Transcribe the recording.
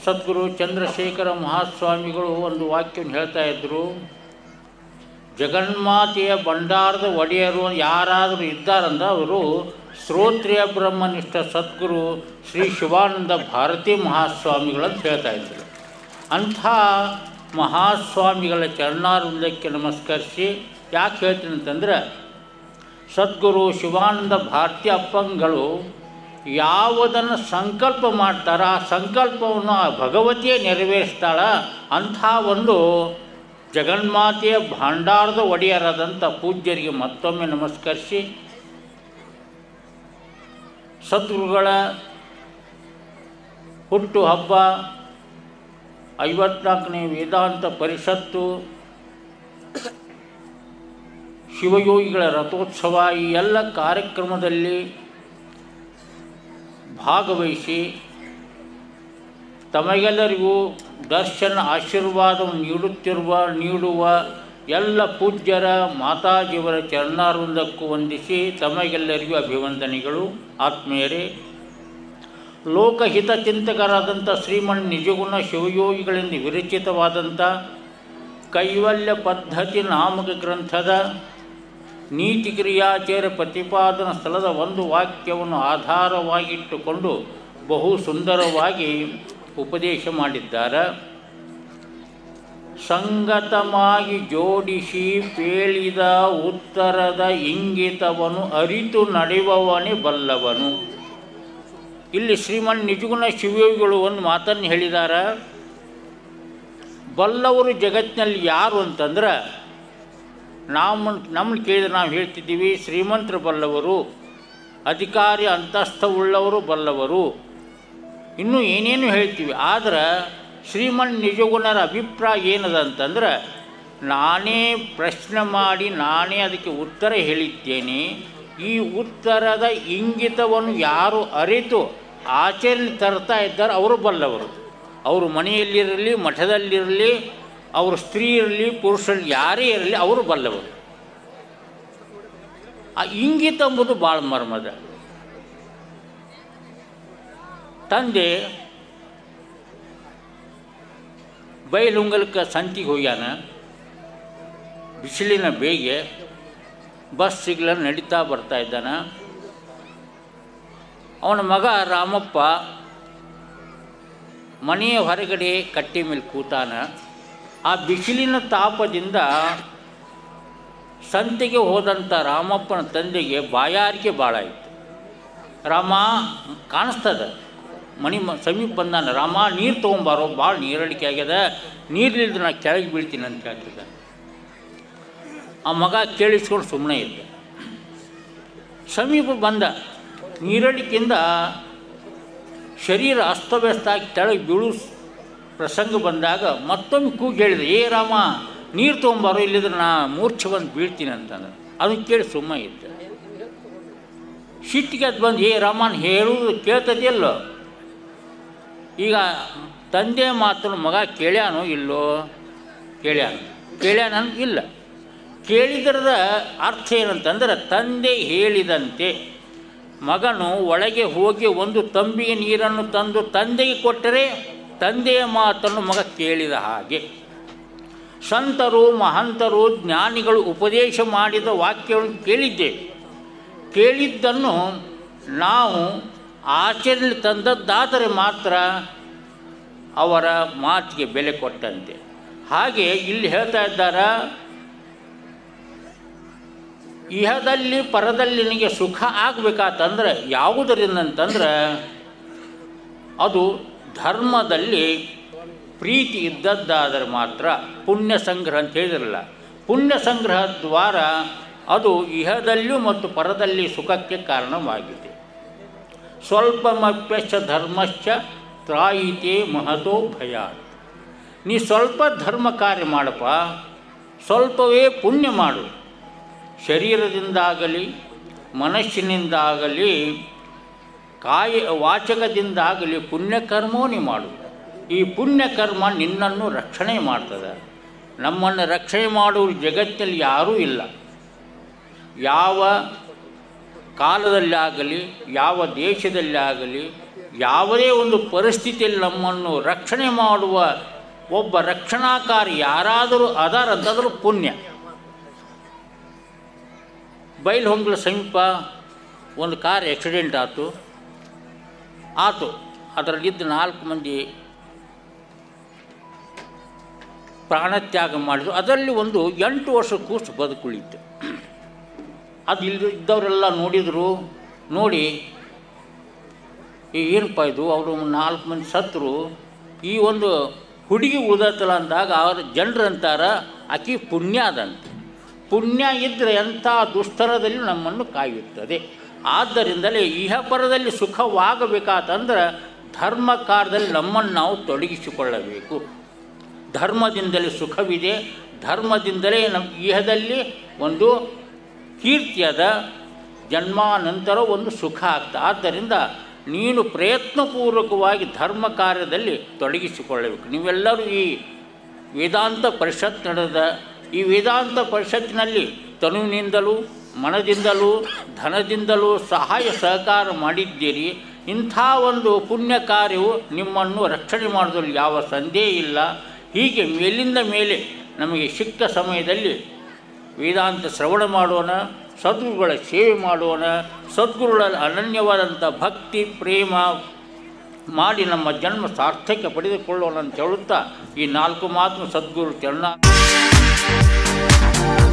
ಸದ್ಗುರು ಚಂದ್ರಶೇಖರ ಮಹಾಸ್ವಾಮಿಗಳು ಒಂದು ವಾಕ್ಯವನ್ನು ಹೇಳ್ತಾ ಇದ್ದರು ಜಗನ್ಮಾತೆಯ ಭಂಡಾರದ ಒಡೆಯರು ಯಾರಾದರೂ ಇದ್ದಾರಂದ್ರೆ ಅವರು ಶ್ರೋತ್ರಿಯ ಬ್ರಹ್ಮನಿಷ್ಠ ಸದ್ಗುರು ಶ್ರೀ ಶಿವಾನಂದ ಭಾರತಿ ಮಹಾಸ್ವಾಮಿಗಳಂತ ಹೇಳ್ತಾ ಇದ್ದರು ಅಂಥ ಮಹಾಸ್ವಾಮಿಗಳ ಚರಣಾರುಂದಕ್ಕೆ ನಮಸ್ಕರಿಸಿ ಯಾಕೆ ಹೇಳ್ತೀನಿ ಅಂತಂದ್ರೆ ಸದ್ಗುರು ಶಿವಾನಂದ ಭಾರತಿ ಅಪ್ಪಂಗಳು ಯಾವುದನ್ನು ಸಂಕಲ್ಪ ಮಾಡ್ತಾರ ಆ ಸಂಕಲ್ಪವನ್ನು ಆ ಭಗವತಿಯೇ ನೆರವೇರಿಸ್ತಾಳ ಅಂಥ ಒಂದು ಜಗನ್ಮಾತೆಯ ಭಂಡಾರದ ಒಡೆಯರಾದಂಥ ಪೂಜ್ಯರಿಗೆ ಮತ್ತೊಮ್ಮೆ ನಮಸ್ಕರಿಸಿ ಸದ್ಗುರುಗಳ ಹುಟ್ಟು ಹಬ್ಬ ಐವತ್ನಾಲ್ಕನೇ ವೇದಾಂತ ಪರಿಷತ್ತು ಶಿವಯೋಗಿಗಳ ರಥೋತ್ಸವ ಈ ಎಲ್ಲ ಕಾರ್ಯಕ್ರಮದಲ್ಲಿ ಭಾಗವಹಿಸಿ ತಮಗೆಲ್ಲರಿಗೂ ದರ್ಶನ ಆಶೀರ್ವಾದವನ್ನು ನೀಡುತ್ತಿರುವ ನೀಡುವ ಎಲ್ಲ ಪೂಜ್ಯರ ಮಾತಾಜಿಯವರ ಚರಣಾರ್ವೃಂದಕ್ಕೂ ವಂದಿಸಿ ತಮಗೆಲ್ಲರಿಗೂ ಅಭಿವಂದನೆಗಳು ಆತ್ಮೀಯರೇ ಲೋಕಹಿತ ಚಿಂತಕರಾದಂಥ ಶ್ರೀಮನ್ ನಿಜಗುಣ ಶಿವಯೋಗಿಗಳಿಂದ ವಿರಚಿತವಾದಂಥ ಕೈವಲ್ಯ ಪದ್ಧತಿ ನಾಮಕ ಗ್ರಂಥದ ನೀತಿ ಕ್ರಿಯಾಚಾರ ಪ್ರತಿಪಾದನಾ ಸ್ಥಳದ ಒಂದು ವಾಕ್ಯವನ್ನು ಆಧಾರವಾಗಿಟ್ಟುಕೊಂಡು ಬಹು ಸುಂದರವಾಗಿ ಉಪದೇಶ ಮಾಡಿದ್ದಾರೆ ಸಂಗತವಾಗಿ ಜೋಡಿಸಿ ಪೇಳಿದ ಉತ್ತರದ ಇಂಗಿತವನ್ನು ಅರಿತು ನಡೆಯುವವನೇ ಬಲ್ಲವನು ಇಲ್ಲಿ ಶ್ರೀಮನ್ ನಿಜಗುಣ ಶಿವಯೋಗಿಗಳು ಒಂದು ಮಾತನ್ನು ಹೇಳಿದ್ದಾರೆ ಬಲ್ಲವರು ಜಗತ್ತಿನಲ್ಲಿ ಯಾರು ಅಂತಂದ್ರೆ ನಾವು ನಮ್ಮನ್ನು ಕೇಳಿದ್ರೆ ನಾವು ಹೇಳ್ತಿದ್ದೀವಿ ಶ್ರೀಮಂತರು ಬಲ್ಲವರು ಅಧಿಕಾರಿ ಅಂತಸ್ಥವುಳ್ಳವರು ಬಲ್ಲವರು ಇನ್ನೂ ಏನೇನು ಹೇಳ್ತೀವಿ ಆದ್ರೆ ಶ್ರೀಮನ್ ನಿಜಗುಣರ ಅಭಿಪ್ರಾಯ ಏನದ ಅಂತಂದ್ರೆ ನಾನೇ ಪ್ರಶ್ನೆ ಮಾಡಿ ನಾನೇ ಅದಕ್ಕೆ ಉತ್ತರ ಹೇಳಿದ್ದೇನೆ ಈ ಉತ್ತರದ ಇಂಗಿತವನ್ನು ಯಾರು ಅರಿತು ಆಚರಣೆ ತರ್ತಾ ಇದ್ದಾರೆ ಅವರು ಬಲ್ಲವರು ಅವರು ಮನೆಯಲ್ಲಿರಲಿ ಮಠದಲ್ಲಿರಲಿ ಅವರು ಸ್ತ್ರೀ ಇರಲಿ ಪುರುಷರು ಯಾರೇ ಇರಲಿ ಅವರು ಬಲ್ಲವರು ಆ ಇಂಗಿತ ಎಂಬುದು ಭಾಳ ಮರ್ಮದ ತಂದೆ ಬೈಲುಂಗಲಕ್ಕೆ ಸಂತಿಗೆ ಹೋಗ್ಯಾನ ಬಿಸಿಲಿನ ಬೇಗೆ ಬಸ್ ಸಿಗ್ಲ ನಡೀತಾ ಬರ್ತಾ ಇದ್ದಾನ ಅವನ ಮಗ ರಾಮಪ್ಪ ಮನೆಯ ಹೊರಗಡೆ ಕಟ್ಟೆ ಮೇಲೆ ಕೂತಾನ ಆ ಬಿಸಿಲಿನ ತಾಪದಿಂದ ಸಂತೆಗೆ ಹೋದಂಥ ರಾಮಪ್ಪನ ತಂದೆಗೆ ಬಾಯಾರಿಕೆ ಭಾಳ ಆಯಿತು ರಾಮ ಕಾಣಿಸ್ತದ ಮನೆ ಮ ಸಮೀಪ ಬಂದಾನ ರಾಮ ನೀರು ತೊಗೊಂಬಾರೋ ಭಾಳ ನೀರಡಿಕೆ ಆಗ್ಯದ ನೀರಿಲ್ದ ನಾ ಕೆಳಗೆ ಬೀಳ್ತೀನಿ ಅಂತ ಹೇಳ್ತಿದ್ದ ಆ ಮಗ ಕೇಳಿಸ್ಕೊಂಡು ಸುಮ್ಮನೆ ಇದ್ದ ಸಮೀಪ ಬಂದ ನೀರಡಿಕೆಯಿಂದ ಶರೀರ ಅಸ್ತವ್ಯಸ್ತ ಆಗಿ ಕೆಳಗೆ ಬೀಳು ಪ್ರಸಂಗ ಬಂದಾಗ ಮತ್ತೊಮ್ಮೆ ಕೂಗಿ ಹೇಳಿದೆ ಏ ರಾಮ ನೀರು ತೊಗೊಂಬಾರೋ ಇಲ್ಲಿದ್ರೆ ನಾ ಮೂರ್ಛೆ ಬಂದು ಬೀಳ್ತೀನಿ ಅಂತಂದ್ರೆ ಅದನ್ನು ಕೇಳಿ ಸುಮ್ಮನೆ ಇದ್ದ ಸಿಟ್ಟಿಗೆ ಅದು ಬಂದು ಏ ರಾಮನ್ ಹೇಳುವುದು ಕೇಳ್ತದೆಯಲ್ಲೋ ಈಗ ತಂದೆ ಮಾತನ್ನು ಮಗ ಕೇಳ್ಯಾನೋ ಇಲ್ಲೋ ಕೇಳ್ಯಾನ ಕೇಳ್ಯಾನ ಇಲ್ಲ ಕೇಳಿದ್ರದ ಅರ್ಥ ಏನಂತಂದ್ರೆ ತಂದೆ ಹೇಳಿದಂತೆ ಮಗನು ಒಳಗೆ ಹೋಗಿ ಒಂದು ತಂಬಿಗೆ ನೀರನ್ನು ತಂದು ತಂದೆಗೆ ಕೊಟ್ಟರೆ ತಂದೆಯ ಮಾತನ್ನು ಮಗ ಕೇಳಿದ ಹಾಗೆ ಸಂತರು ಮಹಂತರು ಜ್ಞಾನಿಗಳು ಉಪದೇಶ ಮಾಡಿದ ವಾಕ್ಯವನ್ನು ಕೇಳಿದ್ದೇವೆ ಕೇಳಿದ್ದನ್ನು ನಾವು ಆಚರಣೆ ತಂದದ್ದಾದರೆ ಮಾತ್ರ ಅವರ ಮಾತಿಗೆ ಬೆಲೆ ಕೊಟ್ಟಂತೆ ಹಾಗೆ ಇಲ್ಲಿ ಹೇಳ್ತಾ ಇದ್ದಾರೆ ಇಹದಲ್ಲಿ ಪರದಲ್ಲಿ ನಿನಗೆ ಸುಖ ಆಗಬೇಕಾತಂದ್ರೆ ಯಾವುದರಿಂದ ಅಂತಂದ್ರೆ ಅದು ಧರ್ಮದಲ್ಲಿ ಪ್ರೀತಿ ಇದ್ದದ್ದಾದರೆ ಮಾತ್ರ ಪುಣ್ಯ ಸಂಗ್ರಹ ಅಂತ ಹೇಳಿದ್ರಲ್ಲ ಪುಣ್ಯ ಸಂಗ್ರಹ ದ್ವಾರ ಅದು ಇಹದಲ್ಲಿಯೂ ಮತ್ತು ಪರದಲ್ಲಿ ಸುಖಕ್ಕೆ ಕಾರಣವಾಗಿದೆ ಸ್ವಲ್ಪಮಪ್ಯಶ್ಚ ಧರ್ಮಶ್ಚ ತ್ರಾಯಿತೆ ಮಹತೋ ಭಯಾತ್ ನೀ ಸ್ವಲ್ಪ ಧರ್ಮ ಕಾರ್ಯ ಮಾಡಪ್ಪ ಸ್ವಲ್ಪವೇ ಪುಣ್ಯ ಮಾಡು ಶರೀರದಿಂದಾಗಲಿ ಮನಸ್ಸಿನಿಂದಾಗಲಿ ಕಾಯ ವಾಚಕದಿಂದಾಗಲಿ ಪುಣ್ಯಕರ್ಮವೂ ನೀ ಮಾಡು ಈ ಪುಣ್ಯಕರ್ಮ ನಿನ್ನನ್ನು ರಕ್ಷಣೆ ಮಾಡ್ತದೆ ನಮ್ಮನ್ನು ರಕ್ಷಣೆ ಮಾಡುವ ಜಗತ್ತಿನಲ್ಲಿ ಯಾರೂ ಇಲ್ಲ ಯಾವ ಕಾಲದಲ್ಲಾಗಲಿ ಯಾವ ದೇಶದಲ್ಲಾಗಲಿ ಯಾವುದೇ ಒಂದು ಪರಿಸ್ಥಿತಿಯಲ್ಲಿ ನಮ್ಮನ್ನು ರಕ್ಷಣೆ ಮಾಡುವ ಒಬ್ಬ ರಕ್ಷಣಾಕಾರಿ ಯಾರಾದರೂ ಅದಾರಂತಂದ್ರೆ ಪುಣ್ಯ ಬೈಲ್ಹೊಂಗಲ ಸಮೀಪ ಒಂದು ಕಾರ್ ಆಕ್ಸಿಡೆಂಟ್ ಆಯಿತು ಆತು ಅದರಲ್ಲಿದ್ದ ನಾಲ್ಕು ಮಂದಿ ಪ್ರಾಣತ್ಯಾಗ ಮಾಡಿದ್ರು ಅದರಲ್ಲಿ ಒಂದು ಎಂಟು ವರ್ಷ ಕೂಸು ಬದುಕುಳಿತು ಅದು ಇಲ್ಲಿ ಇದ್ದವರೆಲ್ಲ ನೋಡಿದರು ನೋಡಿ ಏನಪ್ಪ ಇದು ಅವರು ನಾಲ್ಕು ಮಂದಿ ಸತ್ರು ಈ ಒಂದು ಹುಡುಗಿ ಉಳ್ದತ್ತಲ್ಲ ಅಂದಾಗ ಅವ್ರ ಜನರು ಅಂತಾರ ಆಕಿ ಪುಣ್ಯ ಅದಂತ ಪುಣ್ಯ ಇದ್ದರೆ ಎಂಥ ದುಸ್ತರದಲ್ಲಿ ನಮ್ಮನ್ನು ಕಾಯುತ್ತದೆ ಆದ್ದರಿಂದಲೇ ಇಹಪರದಲ್ಲಿ ಸುಖವಾಗಬೇಕಾತಂದ್ರೆ ಧರ್ಮ ಕಾರ್ಯದಲ್ಲಿ ನಮ್ಮನ್ನು ನಾವು ತೊಡಗಿಸಿಕೊಳ್ಳಬೇಕು ಧರ್ಮದಿಂದಲೇ ಸುಖವಿದೆ ಧರ್ಮದಿಂದಲೇ ನಮ್ಮ ಇಹದಲ್ಲಿ ಒಂದು ಕೀರ್ತಿಯದ ಜನ್ಮಾನಂತರ ಒಂದು ಸುಖ ಆಗ್ತದೆ ಆದ್ದರಿಂದ ನೀನು ಪ್ರಯತ್ನಪೂರ್ವಕವಾಗಿ ಧರ್ಮ ಕಾರ್ಯದಲ್ಲಿ ತೊಡಗಿಸಿಕೊಳ್ಳಬೇಕು ನೀವೆಲ್ಲರೂ ಈ ವೇದಾಂತ ಪರಿಷತ್ ನಡೆದ ಈ ವೇದಾಂತ ಪರಿಷತ್ತಿನಲ್ಲಿ ತನುವಿನಿಂದಲೂ ಮನದಿಂದಲೂ ಧನದಿಂದಲೂ ಸಹಾಯ ಸಹಕಾರ ಮಾಡಿದ್ದೀರಿ ಇಂಥ ಒಂದು ಪುಣ್ಯ ಕಾರ್ಯವು ನಿಮ್ಮನ್ನು ರಕ್ಷಣೆ ಮಾಡೋದ್ರಲ್ಲಿ ಯಾವ ಸಂದೇಹ ಇಲ್ಲ ಹೀಗೆ ಮೇಲಿಂದ ಮೇಲೆ ನಮಗೆ ಸಿಕ್ಕ ಸಮಯದಲ್ಲಿ ವೇದಾಂತ ಶ್ರವಣ ಮಾಡೋಣ ಸದ್ಗುರುಗಳ ಸೇವೆ ಮಾಡೋಣ ಸದ್ಗುರುಗಳಲ್ಲಿ ಅನನ್ಯವಾದಂಥ ಭಕ್ತಿ ಪ್ರೇಮ ಮಾಡಿ ನಮ್ಮ ಜನ್ಮ ಸಾರ್ಥಕ್ಯ ಪಡೆದುಕೊಳ್ಳೋಣ ಅಂತ ಹೇಳುತ್ತಾ ಈ ನಾಲ್ಕು ಮಾತು ಸದ್ಗುರು ಚರಣ